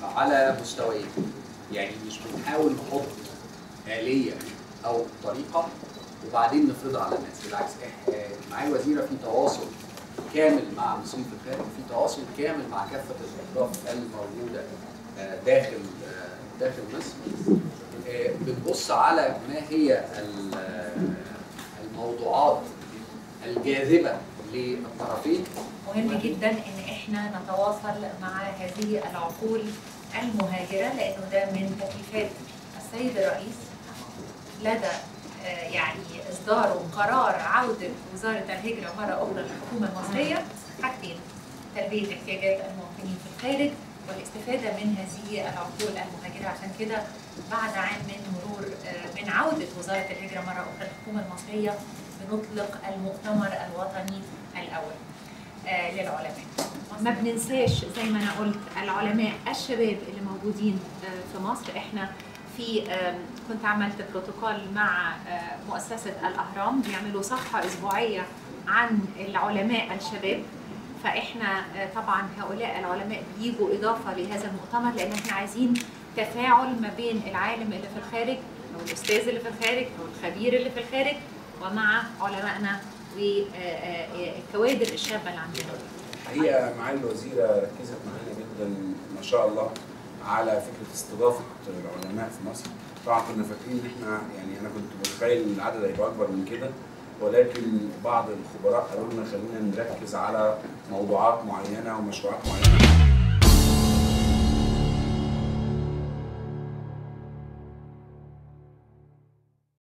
على مستويين يعني مش بنحاول نحط آلية أو طريقة وبعدين نفرضها على الناس بالعكس إح- معالي الوزيرة في تواصل كامل مع المسؤولين في الخارج في تواصل كامل مع كافة الأطراف الموجودة آه، داخل آه، داخل مصر آه، بنبص على ما هي ال- آه، الموضوعات الجاذبة للطرفين مهم جدا ان احنا نتواصل مع هذه العقول المهاجره لانه ده من تكليفات السيد الرئيس لدى آه، يعني اصدار قرار عوده وزاره الهجره مره اخرى للحكومه المصريه حاجتين تلبيه احتياجات المواطنين في الخارج والاستفاده من هذه العقول المهاجره عشان كده بعد عام من مرور آه، من عوده وزاره الهجره مره اخرى للحكومه المصريه بنطلق المؤتمر الوطني الاول آه، للعلماء ما بننساش زي ما انا قلت العلماء الشباب اللي موجودين آه، في مصر احنا في آم، كنت عملت بروتوكول مع آه، مؤسسة الأهرام بيعملوا صفحة أسبوعية عن العلماء الشباب فإحنا آه، طبعا هؤلاء العلماء بيجوا إضافة لهذا المؤتمر لأن إحنا عايزين تفاعل ما بين العالم اللي في الخارج أو الأستاذ اللي في الخارج أو الخبير اللي في الخارج ومع علمائنا والكوادر الشابة اللي عندنا هي معالي الوزيرة ركزت معانا جدا ما شاء الله على فكرة استضافة العلماء في مصر طبعا كنا فاكرين ان احنا يعني انا كنت متخيل ان العدد هيبقى اكبر من كده ولكن بعض الخبراء قالوا لنا خلينا نركز على موضوعات معينة ومشروعات معينة